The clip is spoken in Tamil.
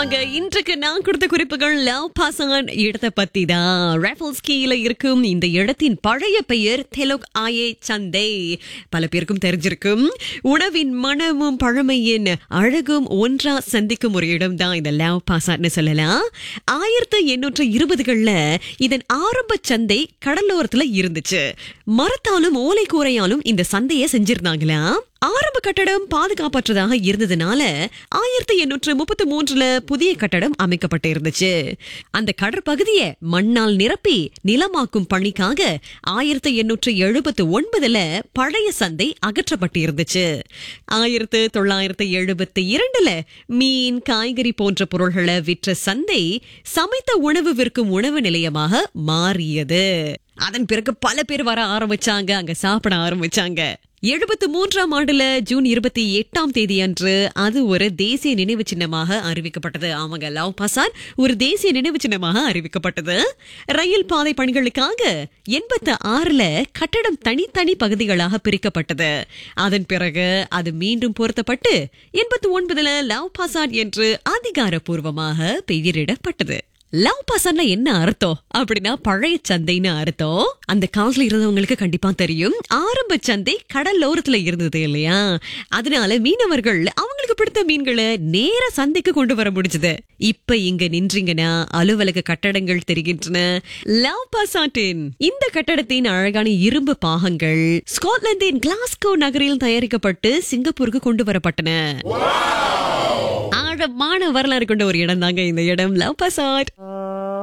ஆமாங்க இன்றைக்கு நான் கொடுத்த குறிப்புகள் லவ் பாசான் இடத்தை பத்தி தான் ரேஃபல்ஸ் கீழ இருக்கும் இந்த இடத்தின் பழைய பெயர் தெலுக் ஆயே சந்தை பல பேருக்கும் தெரிஞ்சிருக்கும் உணவின் மனமும் பழமையின் அழகும் ஒன்றா சந்திக்கும் ஒரு இடம் தான் இந்த லவ் பாசான்னு சொல்லலாம் ஆயிரத்தி எண்ணூற்று இருபதுகள்ல இதன் ஆரம்ப சந்தை கடலோரத்துல இருந்துச்சு மரத்தாலும் ஓலை கூரையாலும் இந்த சந்தையை செஞ்சிருந்தாங்களாம் ஆரம்ப கட்டடம் பாதுகாப்பற்றதாக இருந்ததுனால ஆயிரத்தி எண்ணூற்று முப்பத்தி மூன்றுல புதிய கட்டடம் அமைக்கப்பட்டு இருந்துச்சு அந்த கடற்பகுதியை மண்ணால் நிரப்பி நிலமாக்கும் பணிக்காக ஆயிரத்தி எண்ணூற்று எழுபத்து ஒன்பதுல பழைய சந்தை அகற்றப்பட்டு இருந்துச்சு ஆயிரத்து தொள்ளாயிரத்து எழுபத்தி இரண்டுல மீன் காய்கறி போன்ற பொருள்களை விற்ற சந்தை சமைத்த உணவு விற்கும் உணவு நிலையமாக மாறியது அதன் பிறகு பல பேர் வர ஆரம்பிச்சாங்க அங்க சாப்பிட ஆரம்பிச்சாங்க எழுபத்து மூன்றாம் ஆண்டுல ஜூன் இருபத்தி எட்டாம் தேதி அன்று அது ஒரு தேசிய நினைவு சின்னமாக அறிவிக்கப்பட்டது ஆமாங்க லவ் பசார் ஒரு தேசிய நினைவு சின்னமாக அறிவிக்கப்பட்டது ரயில் பாதை பணிகளுக்காக எண்பத்து ஆறுல கட்டடம் தனித்தனி பகுதிகளாக பிரிக்கப்பட்டது அதன் பிறகு அது மீண்டும் பொருத்தப்பட்டு எண்பத்தி ஒன்பதுல லவ் பசார் என்று அதிகாரப்பூர்வமாக பெயரிடப்பட்டது லவ் பசன்னா என்ன அர்த்தம் அப்படின்னா பழைய சந்தைன்னு அர்த்தம் அந்த காலத்துல இருந்தவங்களுக்கு கண்டிப்பா தெரியும் ஆரம்ப சந்தை கடலோரத்துல இருந்தது இல்லையா அதனால மீனவர்கள் அவங்களுக்கு பிடித்த மீன்களை நேர சந்தைக்கு கொண்டு வர முடிஞ்சது இப்ப இங்க நின்றீங்கன்னா அலுவலக கட்டடங்கள் தெரிகின்றன லவ் பசாட்டின் இந்த கட்டடத்தின் அழகான இரும்பு பாகங்கள் ஸ்காட்லாந்தின் கிளாஸ்கோ நகரில் தயாரிக்கப்பட்டு சிங்கப்பூருக்கு கொண்டு வரப்பட்டன ஆழமான வரலாறு கொண்ட ஒரு இடம் தாங்க இந்த இடம் லவ் பசாட்